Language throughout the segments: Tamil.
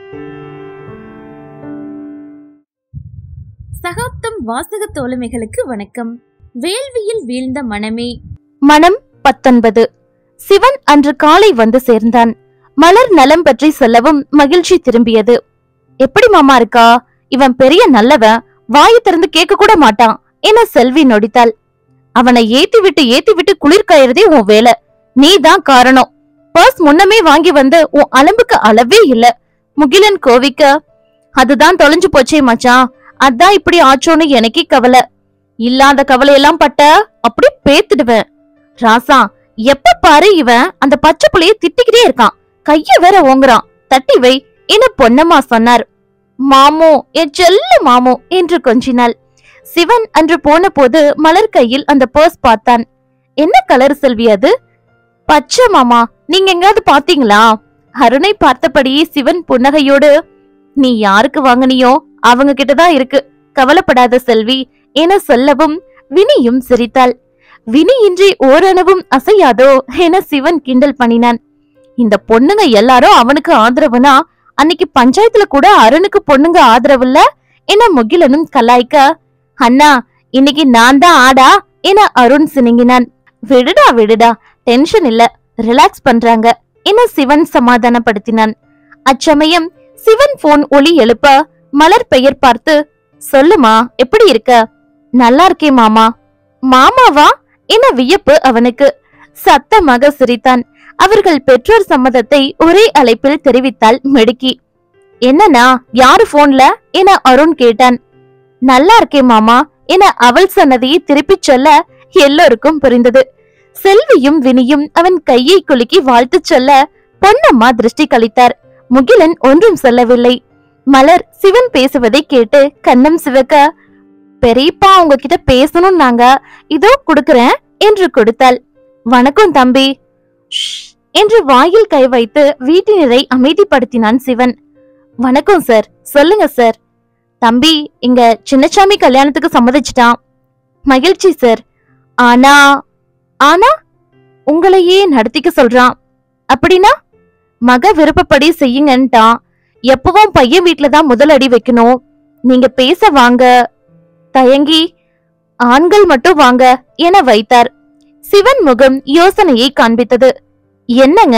சகாப்தம் வாசக தோழமைகளுக்கு வணக்கம் வேள்வியில் வீழ்ந்த மனமே மனம் பத்தொன்பது சிவன் அன்று காலை வந்து சேர்ந்தான் மலர் நலம் பற்றி சொல்லவும் மகிழ்ச்சி திரும்பியது எப்படி மாமா இருக்கா இவன் பெரிய நல்லவன் வாயை திறந்து கேட்க கூட மாட்டான் என செல்வி நொடித்தாள் அவனை ஏத்தி விட்டு ஏத்தி விட்டு குளிர் காயறதே உன் வேலை நீ தான் காரணம் பர்ஸ் முன்னமே வாங்கி வந்து உன் அலம்புக்கு அளவே இல்ல முகிலன் கோவிக்க அதுதான் தொலைஞ்சு போச்சே மச்சான் அதான் இப்படி ஆச்சோன்னு எனக்கே கவலை இல்லாத கவலையெல்லாம் பட்ட அப்படி பேத்துடுவேன் ராசா எப்ப பாரு இவன் அந்த பச்சை புள்ளைய திட்டிக்கிட்டே இருக்கான் கைய வேற ஓங்குறான் தட்டி வை என பொன்னம்மா சொன்னார் மாமோ என் செல்ல மாமோ என்று கொஞ்சினாள் சிவன் அன்று போன போது மலர் கையில் அந்த பர்ஸ் பார்த்தான் என்ன கலர் செல்வி அது பச்சை மாமா நீங்க எங்காவது பாத்தீங்களா அருணை பார்த்தபடியே சிவன் புன்னகையோடு நீ யாருக்கு வாங்குனியோ அவங்க கிட்டதான் இருக்கு கவலைப்படாத செல்வி என சொல்லவும் வினியும் சிரித்தாள் வினி இன்றி ஓரளவும் அசையாதோ என சிவன் கிண்டல் பண்ணினான் இந்த பொண்ணுங்க எல்லாரும் அவனுக்கு ஆதரவுனா அன்னைக்கு பஞ்சாயத்துல கூட அருணுக்கு பொண்ணுங்க ஆதரவு இல்ல என முகிலனும் கலாய்க்க அண்ணா இன்னைக்கு நான் தான் ஆடா என அருண் சினுங்கினான் விடுடா விடுடா டென்ஷன் இல்ல ரிலாக்ஸ் பண்றாங்க என சிவன் சமாதானப்படுத்தினான் அச்சமயம் சிவன் போன் ஒலி எழுப்ப மலர் பெயர் பார்த்து சொல்லுமா எப்படி இருக்க நல்லா இருக்கே மாமா மாமாவா என வியப்பு அவனுக்கு சத்தமாக சிரித்தான் அவர்கள் பெற்றோர் சம்மதத்தை ஒரே அழைப்பில் தெரிவித்தாள் மெடுக்கி என்னண்ணா யாரு போன்ல என அருண் கேட்டான் நல்லா இருக்கே மாமா என அவள் சொன்னதையே திருப்பிச் சொல்ல எல்லோருக்கும் புரிந்தது செல்வியும் வினியும் அவன் கையை குலுக்கி வாழ்த்துச் சொல்ல பொன்னம்மா திருஷ்டி கழித்தார் முகிலன் ஒன்றும் சொல்லவில்லை மலர் சிவன் பேசுவதை கேட்டு கண்ணம் சிவக்க பெரியப்பா உங்ககிட்ட பேசணும் நாங்க இதோ குடுக்கறேன் என்று கொடுத்தாள் வணக்கம் தம்பி ஷ் என்று வாயில் கை வைத்து வீட்டினரை அமைதிப்படுத்தினான் சிவன் வணக்கம் சார் சொல்லுங்க சார் தம்பி இங்க சின்னசாமி கல்யாணத்துக்கு சம்மதிச்சிட்டான் மகிழ்ச்சி சார் ஆனா ஆனா உங்களையே நடத்திக்க சொல்றான் அப்படின்னா மக விருப்பப்படி செய்யுங்கன்ட்டான் எப்பவும் பையன் வீட்ல தான் முதல் அடி வைக்கணும் நீங்க பேச வாங்க தயங்கி ஆண்கள் மட்டும் வாங்க என வைத்தார் சிவன் முகம் யோசனையை காண்பித்தது என்னங்க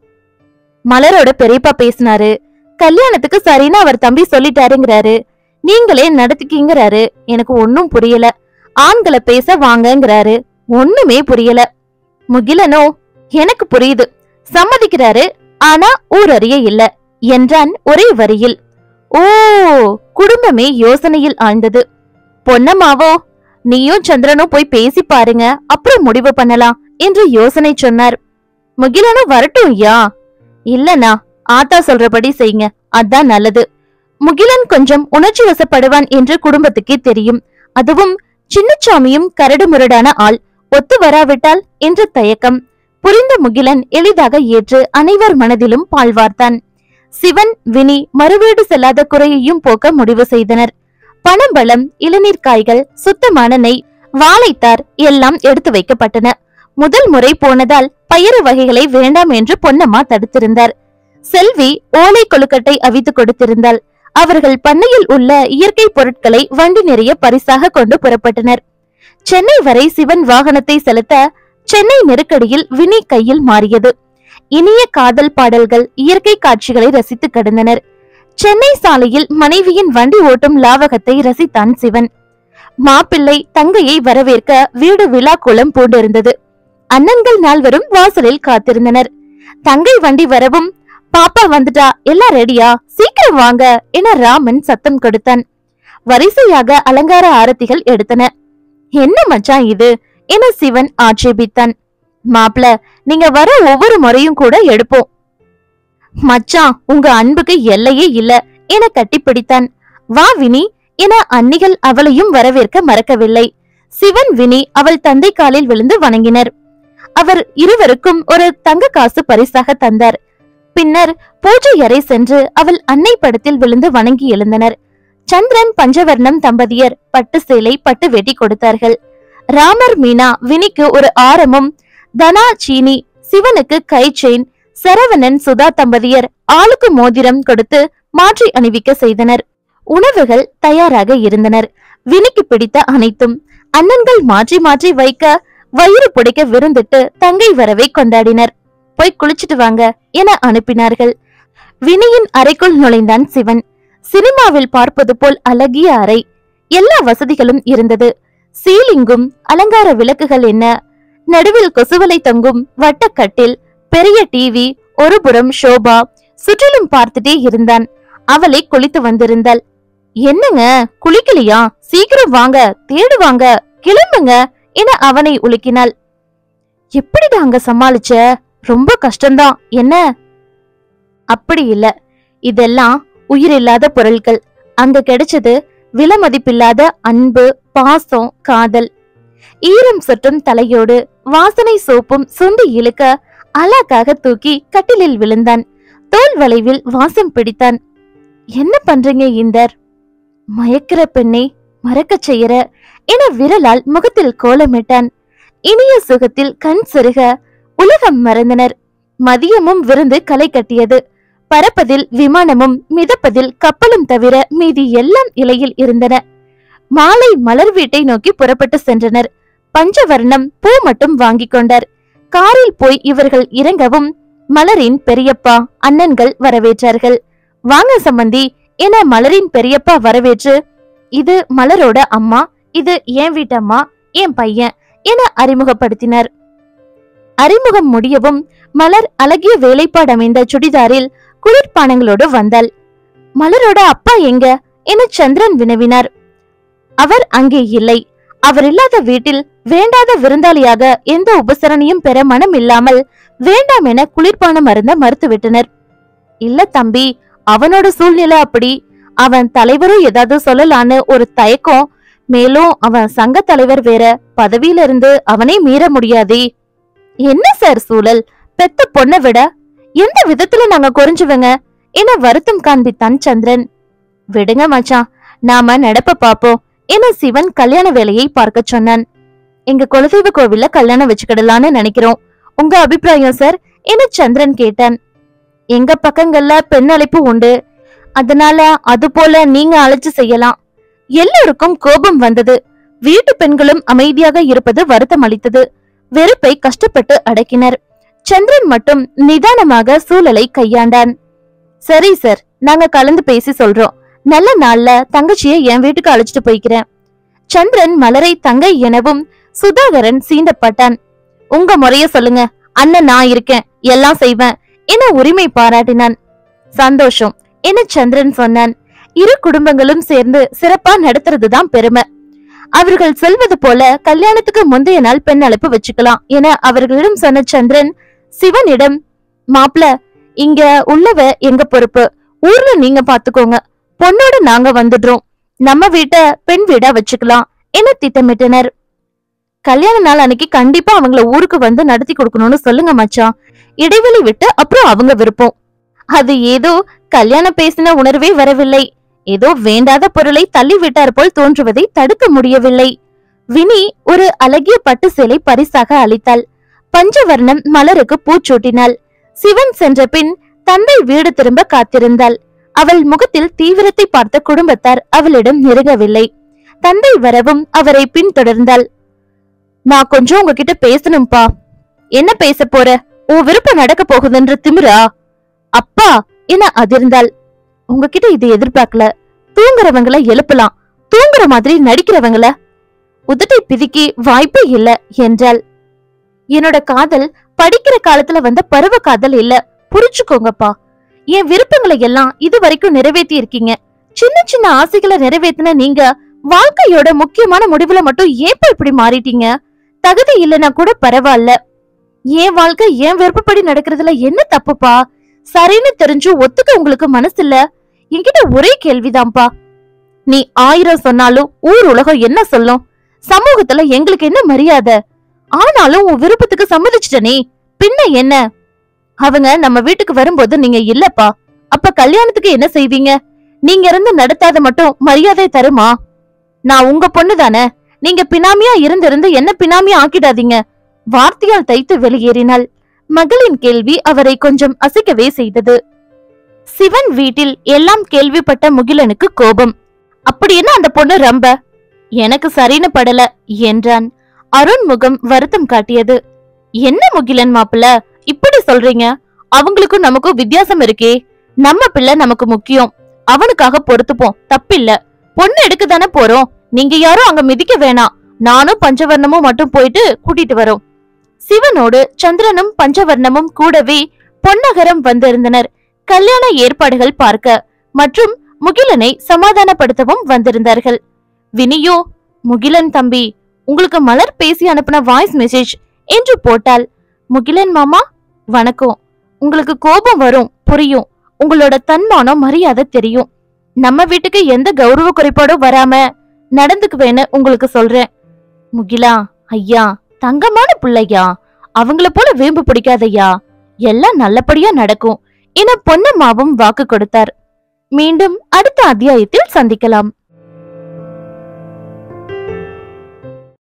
மலரோட பெரியப்பா பேசினாரு கல்யாணத்துக்கு சரின்னு அவர் தம்பி சொல்லிட்டாருங்கிறாரு நீங்களே நடத்திக்கிங்கிறாரு எனக்கு ஒன்னும் புரியல ஆண்களை பேச வாங்கங்கிறாரு ஒண்ணுமே புரியல முகிலனோ எனக்கு புரியுது சம்மதிக்கிறாரு ஆனா ஊரறிய இல்ல என்றான் ஒரே வரியில் ஓ குடும்பமே யோசனையில் ஆழ்ந்தது பொன்னம்மாவோ நீயும் சந்திரனும் போய் பேசி பாருங்க அப்புறம் முடிவு பண்ணலாம் என்று யோசனை சொன்னார் முகிலனும் வரட்டும் ஐயா இல்லனா ஆத்தா சொல்றபடி செய்யுங்க அதான் நல்லது முகிலன் கொஞ்சம் உணர்ச்சி வசப்படுவான் என்று குடும்பத்துக்கே தெரியும் அதுவும் சின்னச்சாமியும் கரடு முரடான ஆள் ஒத்து வராவிட்டால் என்ற தயக்கம் புரிந்த முகிலன் எளிதாக ஏற்று அனைவர் மனதிலும் பாழ்வார்த்தான் சிவன் வினி மறுவீடு செல்லாத குறையையும் போக்க முடிவு செய்தனர் பனம்பழம் இளநீர் காய்கள் சுத்தமான நெய் வாழைத்தார் எல்லாம் எடுத்து வைக்கப்பட்டன முதல் முறை போனதால் பயறு வகைகளை வேண்டாம் என்று பொன்னம்மா தடுத்திருந்தார் செல்வி ஓலை கொழுக்கட்டை அவித்து கொடுத்திருந்தாள் அவர்கள் பண்ணையில் உள்ள இயற்கை பொருட்களை வண்டி நிறைய பரிசாக கொண்டு புறப்பட்டனர் சென்னை வரை சிவன் வாகனத்தை செலுத்த சென்னை நெருக்கடியில் வினி கையில் மாறியது இனிய காதல் பாடல்கள் இயற்கை காட்சிகளை ரசித்து கடந்தனர் சென்னை சாலையில் மனைவியின் வண்டி ஓட்டும் லாவகத்தை ரசித்தான் சிவன் மாப்பிள்ளை தங்கையை வரவேற்க வீடு விழா கோலம் பூண்டிருந்தது அண்ணன்கள் நால்வரும் வாசலில் காத்திருந்தனர் தங்கை வண்டி வரவும் பாப்பா வந்துட்டா எல்லாம் ரெடியா சீக்கிரம் வாங்க என ராமன் சத்தம் கொடுத்தான் வரிசையாக அலங்கார ஆரத்திகள் எடுத்தன என்ன மச்சான் இது என சிவன் ஆட்சேபித்தான் மாப்ள நீங்க வர ஒவ்வொரு முறையும் கூட எடுப்போம் மச்சான் உங்க அன்புக்கு எல்லையே இல்ல என கட்டிப்பிடித்தான் வா வினி என அன்னிகள் அவளையும் வரவேற்க மறக்கவில்லை சிவன் வினி அவள் தந்தை காலில் விழுந்து வணங்கினர் அவர் இருவருக்கும் ஒரு தங்க காசு பரிசாக தந்தார் பின்னர் பூஜை அறை சென்று அவள் அன்னை படத்தில் விழுந்து வணங்கி எழுந்தனர் சந்திரன் பஞ்சவர்ணம் தம்பதியர் பட்டு சேலை பட்டு வெட்டி கொடுத்தார்கள் ராமர் மீனா வினிக்கு ஒரு ஆரமும் தனா சீனி சிவனுக்கு கை செயின் சரவணன் சுதா தம்பதியர் ஆளுக்கு மோதிரம் கொடுத்து மாற்றி அணிவிக்க செய்தனர் உணவுகள் தயாராக இருந்தனர் வினிக்கு பிடித்த அனைத்தும் அண்ணன்கள் மாற்றி மாற்றி வைக்க வயிறு புடைக்க விருந்திட்டு தங்கை வரவை கொண்டாடினர் போய் குளிச்சிட்டு வாங்க என அனுப்பினார்கள் வினியின் அறைக்குள் நுழைந்தான் சிவன் சினிமாவில் பார்ப்பது போல் அழகிய அறை எல்லா வசதிகளும் இருந்தது சீலிங்கும் அலங்கார விளக்குகள் என்ன நடுவில் கொசுவலை தொங்கும் வட்டக்கட்டில் பெரிய டிவி ஒரு புறம் ஷோபா சுற்றிலும் பார்த்துட்டே இருந்தான் அவளை குளித்து வந்திருந்தாள் என்னங்க குளிக்கலையா சீக்கிரம் வாங்க தேடுவாங்க கிளம்புங்க என அவனை உலுக்கினாள் எப்படிடா அங்க சமாளிச்ச ரொம்ப கஷ்டம்தான் என்ன அப்படி இல்ல இதெல்லாம் உயிரில்லாத பொருட்கள் அங்க கிடைச்சது விலமதிப்பில்லாத அன்பு பாசம் காதல் ஈரம் சொட்டும் தலையோடு வாசனை சோப்பும் சுண்டி இழுக்க அழகாக தூக்கி கட்டிலில் விழுந்தான் தோல் வளைவில் வாசம் பிடித்தான் என்ன பண்றீங்க இந்தர் மயக்கிற பெண்ணை மறக்கச் செய்யற என விரலால் முகத்தில் கோலமிட்டான் இனிய சுகத்தில் கண் சொருக உலகம் மறந்தனர் மதியமும் விருந்து களை கட்டியது பறப்பதில் விமானமும் மிதப்பதில் கப்பலும் தவிர மீதி எல்லாம் இலையில் இருந்தன மாலை மலர் வீட்டை நோக்கி புறப்பட்டு சென்றனர் பஞ்சவர்ணம் பூ மட்டும் வாங்கிக் கொண்டார் காரில் போய் இவர்கள் இறங்கவும் மலரின் பெரியப்பா அண்ணன்கள் வரவேற்றார்கள் வாங்க சம்பந்தி என மலரின் பெரியப்பா வரவேற்று இது மலரோட அம்மா இது என் வீட்டம்மா என் பையன் என அறிமுகப்படுத்தினர் அறிமுகம் முடியவும் மலர் அழகிய வேலைப்பாடு அமைந்த சுடிதாரில் குளிர்பானங்களோடு வந்தாள் மலரோட அப்பா எங்க என சந்திரன் வினவினார் அவர் அங்கே இல்லை அவர் இல்லாத வீட்டில் வேண்டாத விருந்தாளியாக எந்த உபசரணையும் பெற மனம் இல்லாமல் வேண்டாம் என குளிர்பானம் அருந்த மறுத்துவிட்டனர் இல்ல தம்பி அவனோட சூழ்நிலை அப்படி அவன் தலைவரும் ஏதாவது சொல்லலான்னு ஒரு தயக்கம் மேலும் அவன் சங்க தலைவர் வேற பதவியில இருந்து அவனே மீற முடியாதே என்ன சார் சூழல் பெத்த பொண்ணை விட எந்த விதத்துல நாங்க குறைஞ்சுவங்க என வருத்தம் காண்பித்தான் சந்திரன் விடுங்க மச்சான் நாம நடப்ப பாப்போம் என சிவன் கல்யாண வேலையை பார்க்க சொன்னான் எங்க குலதெய்வ கோவில்ல கல்யாணம் வச்சுக்கிடலான்னு நினைக்கிறோம் உங்க அபிப்பிராயம் சார் என சந்திரன் கேட்டான் எங்க பக்கங்கள்ல பெண் அழைப்பு உண்டு அதனால அது போல நீங்க அழைச்சு செய்யலாம் எல்லோருக்கும் கோபம் வந்தது வீட்டு பெண்களும் அமைதியாக இருப்பது வருத்தம் அளித்தது வெறுப்பை கஷ்டப்பட்டு அடக்கினர் சந்திரன் மட்டும் நிதானமாக சூழலை கையாண்டான் சரி சார் நாங்க கலந்து பேசி சொல்றோம் நல்ல நாள்ல தங்கச்சிய என் வீட்டுக்கு அழைச்சிட்டு போய்க்கிறேன் சந்திரன் மலரை தங்கை எனவும் சுதாகரன் சீண்டப்பட்டான் உங்க முறைய சொல்லுங்க அண்ணன் நான் இருக்கேன் எல்லாம் செய்வேன் என உரிமை பாராட்டினான் சந்தோஷம் என சந்திரன் சொன்னான் இரு குடும்பங்களும் சேர்ந்து சிறப்பா நடத்துறதுதான் பெருமை அவர்கள் சொல்வது போல கல்யாணத்துக்கு முந்தைய நாள் பெண் அழைப்பு வச்சுக்கலாம் என அவர்களிடம் சொன்ன சந்திரன் சிவனிடம் மாப்ள இங்க உள்ளவ எங்க பொறுப்பு ஊர்ல நீங்க பாத்துக்கோங்க பொண்ணோட நாங்க வந்துடுறோம் நம்ம வீட்டை பெண் வீடா வச்சுக்கலாம் என திட்டமிட்டனர் கல்யாண நாள் அன்னைக்கு கண்டிப்பா அவங்கள ஊருக்கு வந்து நடத்தி கொடுக்கணும்னு சொல்லுங்க மச்சான் இடைவெளி விட்டு அப்புறம் அவங்க விருப்பம் அது ஏதோ கல்யாணம் பேசின உணர்வே வரவில்லை ஏதோ வேண்டாத பொருளை தள்ளி விட்டார் போல் தோன்றுவதை தடுக்க முடியவில்லை வினி ஒரு அழகிய பட்டு சேலை பரிசாக அளித்தாள் பஞ்சவர்ணம் மலருக்கு பூச்சூட்டினாள் சிவன் சென்ற பின் தந்தை வீடு திரும்ப காத்திருந்தாள் அவள் முகத்தில் தீவிரத்தை பார்த்த குடும்பத்தார் அவளிடம் நெருங்கவில்லை தந்தை வரவும் அவரை பின்தொடர்ந்தாள் நான் கொஞ்சம் உங்ககிட்ட பேசணும்பா என்ன பேச போற உன் விருப்பம் நடக்க போகுதுன்ற திமிரா அப்பா என அதிர்ந்தாள் உங்ககிட்ட இது எதிர்பார்க்கல தூங்குறவங்கள எழுப்பலாம் தூங்குற மாதிரி நடிக்கிறவங்கள உதட்டை பிதுக்கி வாய்ப்பே இல்ல என்றாள் என்னோட காதல் படிக்கிற காலத்துல வந்த பருவ காதல் இல்ல புரிச்சுக்கோங்கப்பா என் விருப்பங்களை எல்லாம் இது வரைக்கும் நிறைவேத்தி இருக்கீங்க சின்ன சின்ன ஆசைகளை நிறைவேத்தின நீங்க வாழ்க்கையோட முக்கியமான முடிவுல மட்டும் ஏப்பா இப்படி மாறிட்டீங்க தகுதி இல்லைன்னா கூட பரவாயில்ல என் வாழ்க்கை என் விருப்பப்படி நடக்கிறதுல என்ன தப்புப்பா சரின்னு தெரிஞ்சு ஒத்துக்க உங்களுக்கு மனசு இல்ல என்கிட்ட ஒரே கேள்விதான்ப்பா நீ ஆயிரம் சொன்னாலும் ஊர் உலகம் என்ன சொல்லும் சமூகத்துல எங்களுக்கு என்ன மரியாதை ஆனாலும் உன் விருப்பத்துக்கு சம்மதிச்சிட்டனே பின்ன என்ன அவங்க நம்ம வீட்டுக்கு வரும்போது நீங்க இல்லப்பா அப்ப கல்யாணத்துக்கு என்ன செய்வீங்க நீங்க இருந்து நடத்தாத மட்டும் மரியாதை தருமா நான் உங்க பொண்ணு தானே நீங்க பினாமியா இருந்திருந்து என்ன பினாமியா ஆக்கிடாதீங்க வார்த்தையால் தைத்து வெளியேறினாள் மகளின் கேள்வி அவரை கொஞ்சம் அசைக்கவே செய்தது சிவன் வீட்டில் எல்லாம் கேள்விப்பட்ட முகிலனுக்கு கோபம் அப்படி என்ன அந்த பொண்ணு ரம்ப எனக்கு சரின்னு படல என்றான் அருண் முகம் வருத்தம் காட்டியது என்ன முகிலன் மாப்பிள்ள இப்படி சொல்றீங்க அவங்களுக்கும் நமக்கும் வித்தியாசம் இருக்கே நம்ம பிள்ளை நமக்கு முக்கியம் அவனுக்காக பொறுத்துப்போம் தப்பில்ல பொண்ணு எடுக்க தானே போறோம் நீங்க யாரும் அங்க மிதிக்க வேணாம் நானும் பஞ்சவர்ணமும் மட்டும் போயிட்டு கூட்டிட்டு வரோம் சிவனோடு சந்திரனும் பஞ்சவர்ணமும் கூடவே பொன்னகரம் வந்திருந்தனர் கல்யாண ஏற்பாடுகள் பார்க்க மற்றும் முகிலனை சமாதானப்படுத்தவும் வந்திருந்தார்கள் வினியோ முகிலன் தம்பி உங்களுக்கு மலர் பேசி அனுப்பின வாய்ஸ் மெசேஜ் என்று போட்டால் முகிலன் மாமா வணக்கம் உங்களுக்கு கோபம் வரும் புரியும் உங்களோட தன்மானம் மரியாதை தெரியும் நம்ம வீட்டுக்கு எந்த கௌரவ குறைபாடும் வராம நடந்துக்குவேன்னு உங்களுக்கு சொல்றேன் முகிலா ஐயா தங்கமான பிள்ளையா அவங்கள போல வேம்பு பிடிக்காதய்யா எல்லாம் நல்லபடியா நடக்கும் என பொன்னம்மாவும் வாக்கு கொடுத்தார் மீண்டும் அடுத்த அத்தியாயத்தில் சந்திக்கலாம்